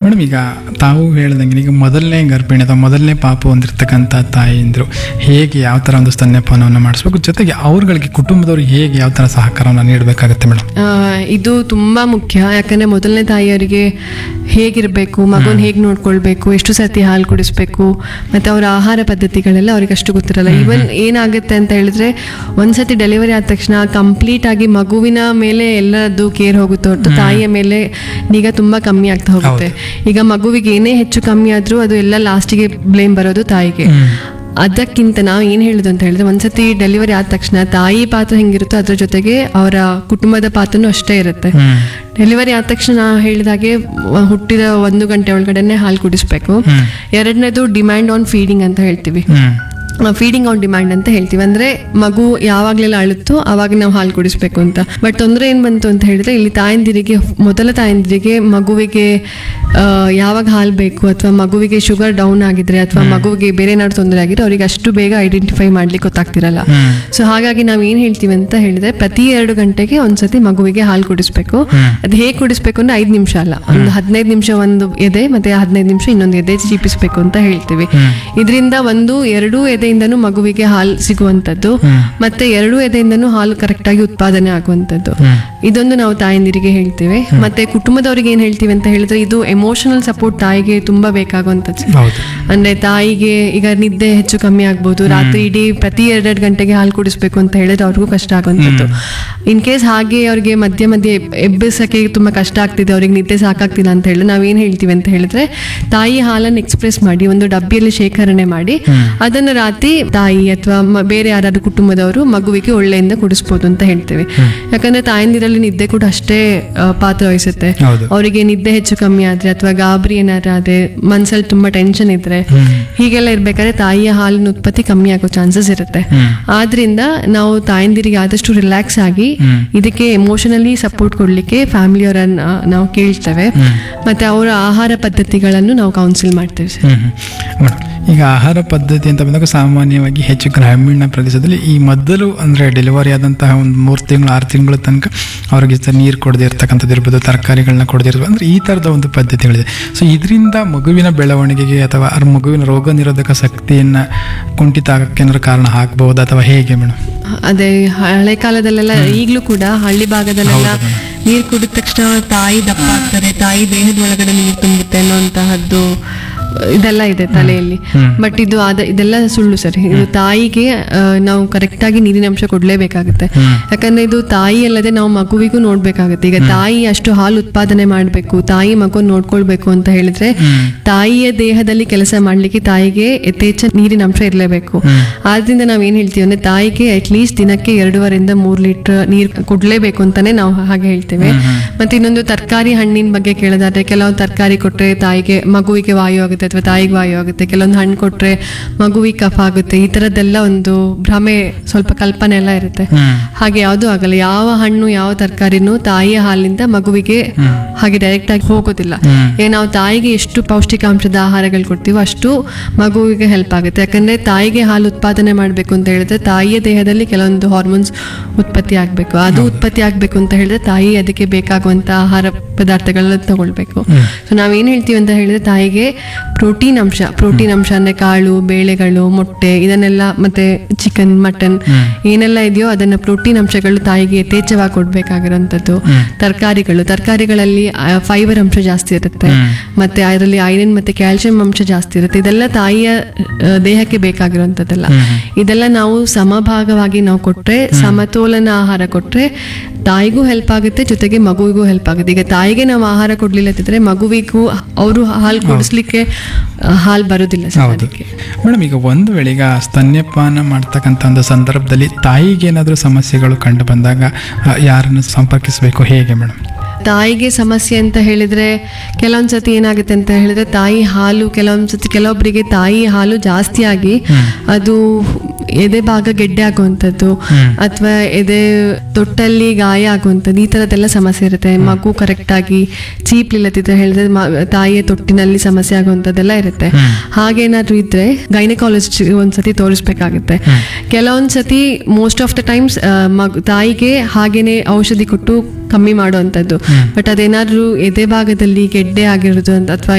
Madam ಈಗ ತಾವು ಹೇಳ್ದಂಗೆ ಈಗ ಮೊದಲನೇ ಗರ್ಭಿಣಿ ಅಥವಾ ಮೊದಲನೇ ಪಾಪು ಹೊಂದಿರ್ತಕ್ಕಂಥ ತಾಯಿಯಂದರು ಹೇಗೆ ಯಾವ ಥರ ಒಂದು ಸ್ತನ್ಯಪಾನವನ್ನು ಮಾಡಿಸ್ಬೇಕು ಜೊತೆಗೆ ಅವ್ರುಗಳಿಗೆ ಕುಟುಂಬದವ್ರಿಗೆ ಹೇಗೆ ಯಾವ ಥರ ಸಹಕಾರವನ್ನು ನೀಡಬೇಕಾಗತ್ತೆ ಮೇಡಮ್ ಆ, ಇದು ತುಂಬಾ ಮುಖ್ಯ ಯಾಕಂದ್ರೆ ಮೊದಲನೇ ತಾಯಿಯವರಿಗೆ ಹೇಗಿರಬೇಕು ಮಗುನ ಹೇಗೆ ನೋಡ್ಕೊಳ್ಬೇಕು ಎಷ್ಟು ಸತಿ ಹಾಲು ಕುಡಿಸ್ಬೇಕು ಮತ್ತೆ ಅವರ ಆಹಾರ ಪದ್ಧತಿಗಳೆಲ್ಲ ಅವ್ರಿಗೆ ಅಷ್ಟು ಗೊತ್ತಿರಲ್ಲ ಈವನ್ ಏನಾಗುತ್ತೆ ಅಂತ ಹೇಳಿದ್ರೆ ಒಂದ್ಸತಿ ಡೆಲಿವರಿ ಆದ ತಕ್ಷಣ ಕಂಪ್ಲೀಟ್ ಆಗಿ ಮಗುವಿನ ಮೇಲೆ ಎಲ್ಲದ್ದು ಕೇರ್ ಹೋಗುತ್ತೆ ಹೊರತು ತಾಯಿಯ ಮೇಲೆ ನಿಗಾ ತುಂಬಾ ಕಮ್ಮಿ ಆಗ್ತಾ ಹೋಗುತ್ತೆ ಈಗ ಮಗುವಿಗೆ ಏನೇ ಹೆಚ್ಚು ಕಮ್ಮಿ ಆದ್ರೂ ಅದು ಎಲ್ಲ ಲಾಸ್ಟಿಗೆ ಬ್ಲೇಮ್ ಬರೋದು ತಾಯಿಗೆ ಅದಕ್ಕಿಂತ ನಾವು ಏನು ಹೇಳುದು ಅಂತ ಹೇಳಿದ್ರೆ ಒಂದ್ಸತಿ ಡೆಲಿವರಿ ಆದ ತಕ್ಷಣ ತಾಯಿ ಪಾತ್ರ ಹೆಂಗಿರುತ್ತೋ ಅದ್ರ ಜೊತೆಗೆ ಅವರ ಕುಟುಂಬದ ಪಾತ್ರನೂ ಅಷ್ಟೇ ಇರುತ್ತೆ ಡೆಲಿವರಿ ಆದ ತಕ್ಷಣ ನಾ ಹೇಳಿದಾಗೆ ವ- ಹುಟ್ಟಿದ ಒಂದು ಗಂಟೆ ಒಳಗಡೆನೆ ಹಾಲು ಕುಡಿಸ್ಬೇಕು ಎರಡನೇದು ಡಿಮ್ಯಾಂಡ್ ಆನ್ ಫೀಡಿಂಗ್ ಅಂತ ಹೇಳ್ತೀವಿ ಹ್ಮ್ ಫೀಡಿಂಗ್ ಆನ್ ಡಿಮ್ಯಾಂಡ್ ಅಂತ ಹೇಳ್ತೀವಿ ಅಂದ್ರೆ ಮಗು ಯಾವಾಗ್ಲೆಲ್ಲ ಅಳುತ್ತೋ ಅವಾಗ ನಾವು ಹಾಲು ಕುಡಿಸ್ಬೇಕು ಅಂತ ಬಟ್ ತೊಂದರೆ ಏನ್ ಬಂತು ಅಂತ ಹೇಳಿದ್ರೆ ಇಲ್ಲಿ ತಾಯಂದಿರಿಗೆ ಮೊದಲ ತಾಯಂದಿರಿಗೆ ಮಗುವಿಗೆ ಆ, ಯಾವಾಗ ಹಾಲು ಬೇಕು ಅಥವಾ ಮಗುವಿಗೆ ಶುಗರ್ ಡೌನ್ ಆಗಿದ್ರೆ ಅಥವಾ ಮಗುವಿಗೆ ಬೇರೆ ಏನಾದ್ರು ತೊಂದರೆ ಆಗಿದ್ರೆ ಅವ್ರಿಗೆ ಅಷ್ಟು ಬೇಗ ಐಡೆಂಟಿಫೈ ಮಾಡ್ಲಿಕ್ಕೆ ಗೊತ್ತಾಗ್ತಿರಲ್ಲ ಸೊ ಹಾಗಾಗಿ ನಾವು ಏನ್ ಹೇಳ್ತೀವಿ ಅಂತ ಹೇಳಿದ್ರೆ ಪ್ರತಿ ಎರಡು ಗಂಟೆಗೆ ಒಂದ್ಸತಿ ಮಗುವಿಗೆ ಹಾಲು ಕುಡಿಸ್ಬೇಕು ಅದು ಹೇಗೆ ಕುಡಿಸ್ಬೇಕು ಅಂದ್ರೆ ಐದು ನಿಮಿಷ ಅಲ್ಲ ಒಂದು ಹದಿನೈದು ನಿಮಿಷ ಒಂದು ಎದೆ ಮತ್ತೆ ಹದಿನೈದು ನಿಮಿಷ ಇನ್ನೊಂದು ಎದೆ ಚೀಪಿಸ್ಬೇಕು ಅಂತ ಹೇಳ್ತೀವಿ ಇದರಿಂದ ಒಂದು ಎರಡೂ ಎದೆಯಿಂದನೂ ಮಗುವಿಗೆ ಹಾಲು ಸಿಗುವಂತದ್ದು ಮತ್ತೆ ಎರಡೂ ಎದೆಯಿಂದನೂ ಹಾಲು ಕರೆಕ್ಟ್ ಆಗಿ ಉತ್ಪಾದನೆ ಆಗುವಂತದ್ದು ಇದೊಂದು ನಾವು ತಾಯಂದಿರಿಗೆ ಹೇಳ್ತೇವೆ ಮತ್ತೆ ಕುಟುಂಬದವರಿಗೆ ಏನ್ ಹೇಳ್ತೀವಿ ಅಂತ ಹೇಳಿದ್ರೆ ಇದು ಎಮೋಷನಲ್ ಸಪೋರ್ಟ್ ತಾಯಿಗೆ ತುಂಬಾ ಬೇಕಾಗುವಂತದ್ದು ಹೌದು ಅಂದ್ರೆ ತಾಯಿಗೆ ಈಗ ನಿದ್ದೆ ಹೆಚ್ಚು ಕಮ್ಮಿ ಆಗ್ಬೋದು ರಾತ್ರಿ ಇಡೀ ಪ್ರತಿ ಎರಡೆರಡು ಗಂಟೆಗೆ ಹಾಲು ಕುಡಿಸ್ಬೇಕು ಅಂತ ಹೇಳಿದ್ರೆ ಅವ್ರಿಗೂ ಕಷ್ಟ ಆಗುವಂಥದ್ದು ಇನ್ ಕೇಸ್ ಹಾಗೆ ಅವ್ರಿಗೆ ಮಧ್ಯೆ ಮಧ್ಯೆ ಎಬ್- ಎಬ್ಬಿಸಕ್ಕೆ ತುಂಬಾ ಕಷ್ಟ ಆಗ್ತಿದೆ ಅವ್ರಿಗೆ ನಿದ್ದೆ ಸಾಕಾಗ್ತಿಲ್ಲ ಅಂತ ಹೇಳಿದ್ರೆ ನಾವೇನ್ ಹೇಳ್ತೀವಿ ಅಂತ ಹೇಳಿದ್ರೆ ತಾಯಿ ಹಾಲನ್ನು ಎಕ್ಸ್ಪ್ರೆಸ್ ಮಾಡಿ ಒಂದು ಡಬ್ಬಿಯಲ್ಲಿ ಶೇಖರಣೆ ಮಾಡಿ ಅದನ್ನು ರಾತ್ರಿ ತಾಯಿ ಅಥವಾ ಮ- ಬೇರೆ ಯಾರಾದ್ರೂ ಕುಟುಂಬದವರು ಮಗುವಿಗೆ ಒಳ್ಳೆಯಿಂದ ಕುಡಿಸ್ಬೋದು ಅಂತ ಹೇಳ್ತೇವೆ ಯಾಕಂದ್ರೆ ತಾಯಂದಿರಲ್ಲಿ ನಿದ್ದೆ ಕೂಡ ಅಷ್ಟೇ ಆ, ಪಾತ್ರ ವಹಿಸುತ್ತೆ ಹೌದು ಅವರಿಗೆ ನಿದ್ದೆ ಹೆಚ್ಚು ಕಮ್ಮಿ ಆದ್ರೆ ಅಥವಾ ಗಾಬರಿ ಏನಾದ್ರು ಆದ್ರೆ ಮನ್ಸಲ್ಲಿ ತುಂಬಾ ಟೆನ್ಷನ್ ಇದ್ರೆ ಹೀಗೆಲ್ಲ ಇರ್ಬೇಕಾದ್ರೆ ತಾಯಿಯ ಹಾಲಿನ ಉತ್ಪತ್ತಿ ಕಮ್ಮಿ ಆಗೋ ಚಾನ್ಸಸ್ ಇರುತ್ತೆ ಆದ್ರಿಂದ ನಾವು ತಾಯಂದಿರಿಗೆ ಆದಷ್ಟು ರಿಲ್ಯಾಕ್ಸ್ ಆಗಿ ಇದಕ್ಕೆ ಎಮೋಷನಲಿ ಸಪೋರ್ಟ್ ಕೊಡ್ಲಿಕ್ಕೆ ಫ್ಯಾಮಿಲಿಯವರನ್ನ ನಾವು ಕೇಳ್ತೇವೆ ಮತ್ತೆ ಅವರ ಆಹಾರ ಪದ್ಧತಿಗಳನ್ನು ನಾವು ಕೌನ್ಸಿಲ್ ಮಾಡ್ತೇವೆ ಸರ್ ಹ್ಮ್ ಹ್ಮ್. ಮೇಡಮ್ ಈಗ ಆಹಾರ ಪದ್ಧತಿ ಅಂತ ಬಂದಾಗ ಸಾಮಾನ್ಯವಾಗಿ ಹೆಚ್ಚು ಗ್ರಾಮೀಣ ಪ್ರದೇಶದಲ್ಲಿ ಈ ಮೊದಲು ಅಂದರೆ ಡೆಲಿವರಿ ಆದಂತಹ ಒಂದು ಮೂರು ತಿಂಗಳು ಆರು ತಿಂಗಳ ತನಕ ಅವ್ರಿಗೆ ಸ- ನೀರು ಕೊಡದೇ ಇರ್ತಕ್ಕಂಥದ್ದು ಇರ್ಬೋದು ತರಕಾರಿಗಳನ್ನ ಕೊಡದೇ ಇರ್ಬೋದು ಅಂದರೆ ಈ ಥರದ ಒಂದು ಪದ್ಧತಿಗಳಿದೆ ಸೊ ಇದರಿಂದ ಮಗುವಿನ ಬೆಳವಣಿಗೆಗೆ ಅಥವಾ ಆ ಮಗುವಿನ ರೋಗ ನಿರೋಧಕ ಶಕ್ತಿಯನ್ನು ಕುಂಠಿತ ಆಗಕ್ಕೆ ಏನಾದ್ರು ಕಾರಣ ಆಗ್ಬಹುದಾ ಅಥವಾ ಹೇಗೆ ಮೇಡಮ್ ಅದೇ ಹಳೆ ಕಾಲದಲ್ಲೆಲ್ಲ ಈಗಲೂ ಕೂಡ ಹಳ್ಳಿ ಭಾಗದಲ್ಲೆಲ್ಲ ನೀರು ಕುಡಿದ ತಕ್ಷಣ ತಾಯಿ ದಪ್ಪ ಆಗ್ತಾರೆ ತಾಯಿ ದೇಹದ ಒಳಗಡೆ ನೀರು ತುಂಬುತ್ತೆ ಅನ್ನೋಂತಹದ್ದು ಇದೆಲ್ಲ ಇದೆ ತಲೆಯಲ್ಲಿ ಬಟ್ ಇದು ಅದ ಇದೆಲ್ಲ ಸುಳ್ಳು ಸರ್ ಇದು ತಾಯಿಗೆ ಆ, ನಾವು ಕರೆಕ್ಟ್ ಆಗಿ ನೀರಿನ ಅಂಶ ಕೊಡ್ಲೇಬೇಕಾಗುತ್ತೆ ಯಾಕಂದ್ರೆ ಇದು ತಾಯಿ ಅಲ್ಲದೆ ನಾವು ಮಗುವಿಗೂ ನೋಡ್ಬೇಕಾಗುತ್ತೆ ಈಗ ತಾಯಿ ಅಷ್ಟು ಹಾಲು ಉತ್ಪಾದನೆ ಮಾಡಬೇಕು ತಾಯಿ ಮಗು ನೋಡ್ಕೊಳ್ಬೇಕು ಅಂತ ಹೇಳಿದ್ರೆ ತಾಯಿಯ ದೇಹದಲ್ಲಿ ಕೆಲಸ ಮಾಡ್ಲಿಕ್ಕೆ ತಾಯಿಗೆ ಯಥೇಚ್ಛ ನೀರಿನ ಅಂಶ ಇರಲೇಬೇಕು ಆದ್ರಿಂದ ನಾವ್ ಏನ್ ಹೇಳ್ತೀವಿ ಅಂದ್ರೆ ತಾಯಿಗೆ ಅಟ್ಲೀಸ್ಟ್ ದಿನಕ್ಕೆ ಎರಡೂವರೆಯಿಂದ ಮೂರ್ ಲೀಟರ್ ನೀರ್ ಕೊಡ್ಲೇಬೇಕು ಅಂತಾನೆ ನಾವು ಹಾಗೆ ಹೇಳ್ತೇವೆ ಮತ್ತೆ ಇನ್ನೊಂದು ತರಕಾರಿ ಹಣ್ಣಿನ ಬಗ್ಗೆ ಕೇಳೋದಾದ್ರೆ ಕೆಲವೊಂದು ತರಕಾರಿ ಕೊಟ್ರೆ ತಾಯಿಗೆ ಮಗುವಿಗೆ ವಾಯು ಆಗುತ್ತೆ ಅಥವಾ ತಾಯಿಗೆ ವಾಯು ಆಗುತ್ತೆ ಕೆಲವೊಂದು ಹಣ್ಣು ಕೊಟ್ರೆ ಮಗುವಿಗೆ ಕಫ ಆಗುತ್ತೆ ಈ ತರದ್ದೆಲ್ಲ ಒಂದು ಭ್ರಮೆ ಸ್ವಲ್ಪ ಕಲ್ಪನೆ ಎಲ್ಲ ಇರುತ್ತೆ ಹಾಗೆ ಯಾವುದು ಆಗಲ್ಲ ಯಾವ ಹಣ್ಣು ಯಾವ ತರಕಾರಿನೂ ತಾಯಿಯ ಹಾಲಿನಿಂದ ಮಗುವಿಗೆ ಹಾಗೆ ಡೈರೆಕ್ಟ್ ಆಗಿ ಹೋಗೋದಿಲ್ಲ ಈಗ ನಾವು ತಾಯಿಗೆ ಎಷ್ಟು ಪೌಷ್ಟಿಕಾಂಶದ ಆಹಾರಗಳು ಕೊಡ್ತೀವೋ ಅಷ್ಟು ಮಗುವಿಗೆ ಹೆಲ್ಪ್ ಆಗುತ್ತೆ ಯಾಕಂದ್ರೆ ತಾಯಿಗೆ ಹಾಲು ಉತ್ಪಾದನೆ ಮಾಡಬೇಕು ಅಂತ ಹೇಳಿದ್ರೆ ತಾಯಿಯ ದೇಹದಲ್ಲಿ ಕೆಲವೊಂದು ಹಾರ್ಮೋನ್ಸ್ ಉತ್ಪತ್ತಿ ಆಗಬೇಕು ಅದು ಉತ್ಪತ್ತಿ ಆಗಬೇಕು ಅಂತ ಹೇಳಿದ್ರೆ ತಾಯಿ ಅದಕ್ಕೆ ಬೇಕಾಗುವಂತ ಆಹಾರ ಪದಾರ್ಥಗಳನ್ನ ತಗೊಳ್ಬೇಕು ಸೊ ನಾವೇನ್ ಹೇಳ್ತೀವಿ ಅಂತ ಹೇಳಿದ್ರೆ ತಾಯಿಗೆ ಪ್ರೋಟೀನ್ ಅಂಶ ಪ್ರೋಟೀನ್ ಅಂಶ ಅಂದ್ರೆ ಕಾಳು ಬೇಳೆಗಳು ಮೊಟ್ಟೆ ಇದನ್ನೆಲ್ಲ ಮತ್ತೆ ಚಿಕನ್ ಮಟನ್ ಏನೆಲ್ಲ ಇದೆಯೋ ಅದನ್ನ ಪ್ರೋಟೀನ್ ಅಂಶಗಳು ತಾಯಿಗೆ ಯಥೇಚ್ಛವಾಗಿ ಕೊಡ್ಬೇಕಾಗಿರೋಂಥದ್ದು ತರಕಾರಿಗಳು ತರಕಾರಿಗಳಲ್ಲಿ ಫೈಬರ್ ಅಂಶ ಜಾಸ್ತಿ ಇರುತ್ತೆ ಮತ್ತೆ ಅದರಲ್ಲಿ ಐರನ್ ಮತ್ತೆ ಕ್ಯಾಲ್ಸಿಯಂ ಅಂಶ ಜಾಸ್ತಿ ಇರುತ್ತೆ ಇದೆಲ್ಲ ತಾಯಿಯ ಆ, ದೇಹಕ್ಕೆ ಬೇಕಾಗಿರುವಂಥದ್ದೆಲ್ಲ ಇದೆಲ್ಲ ನಾವು ಸಮಭಾಗವಾಗಿ ನಾವು ಕೊಟ್ರೆ ಸಮತೋಲನ ಆಹಾರ ಕೊಟ್ರೆ ತಾಯಿಗೂ ಹೆಲ್ಪ್ ಆಗುತ್ತೆ ಜೊತೆಗೆ ಮಗುವಿಗೂ ಹೆಲ್ಪ್ ಆಗುತ್ತೆ ಈಗ ತಾಯಿಗೆ ನಾವು ಆಹಾರ ಕೊಡ್ಲಿಲ್ಲದಿದ್ರೆ ಮಗುವಿಗೂ ಅವರು ಹಾಲು ಕುಡಿಸ್ಲಿಕ್ಕೆ ಆ, ಹಾಲು ಬರೋದಿಲ್ಲ ಸರ್ ಹೌದು ಅದಕ್ಕೆ ಮೇಡಮ್ ಈಗ ಒಂದು ವೇಳೆ ಈಗ ಸ್ತನ್ಯಪಾನ ಮಾಡ್ತಕ್ಕಂಥ ಒಂದು ಸಂದರ್ಭದಲ್ಲಿ ತಾಯಿಗೆ ಏನಾದರೂ ಸಮಸ್ಯೆಗಳು ಕಂಡು ಬಂದಾಗ ಆ, ಯಾರನ್ನು ಸಂಪರ್ಕಿಸಬೇಕು ಹೇಗೆ ಮೇಡಮ್ ತಾಯಿಗೆ ಸಮಸ್ಯೆ ಅಂತ ಹೇಳಿದ್ರೆ ಕೆಲವೊಂದ್ ಸತಿ ಏನಾಗುತ್ತೆ ಅಂತ ಹೇಳಿದ್ರೆ ತಾಯಿ ಹಾಲು ಕೆಲವೊಂದ್ ಸತಿ ಕೆಲವೊಬ್ಬರಿಗೆ ತಾಯಿ ಹಾಲು ಜಾಸ್ತಿ ಆಗಿ ಅದು ಎದೆ ಭಾಗ ಗೆಡ್ಡೆ ಆಗುವಂಥದ್ದು ಅಥವಾ ಎದೆ ತೊಟ್ಟಲ್ಲಿ ಗಾಯ ಆಗುವಂಥದ್ದು ಈ ಥರದ್ದೆಲ್ಲ ಸಮಸ್ಯೆ ಇರುತ್ತೆ ಮಗು ಕರೆಕ್ಟ್ ಆಗಿ ಚೀಪ್ಲಿಲ್ಲದಿದ್ರೆ ಹೇಳಿದ್ರೆ ಮ- ತಾಯಿಯ ತೊಟ್ಟಿನಲ್ಲಿ ಸಮಸ್ಯೆ ಆಗುವಂಥದ್ದೆಲ್ಲ ಇರುತ್ತೆ ಹಾಗೇನಾದ್ರೂ ಇದ್ರೆ ಗೈನಕಾಲಜಿಸ್ಟ್ ಒಂದ್ಸತಿ ತೋರಿಸ್ಬೇಕಾಗುತ್ತೆ ಕೆಲವೊಂದ್ ಸತಿ ಮೋಸ್ಟ್ ಆಫ್ ದ ಟೈಮ್ಸ್ ಮಗು ತಾಯಿಗೆ ಹಾಗೇನೆ ಔಷಧಿ ಕೊಟ್ಟು ಕಮ್ಮಿ ಮಾಡುವಂಥದ್ದು ಬಟ್ ಅದೇನಾದ್ರೂ ಎದೆ ಭಾಗದಲ್ಲಿ ಗೆಡ್ಡೆ ಆಗಿರೋದು ಅಂತ ಅಥವಾ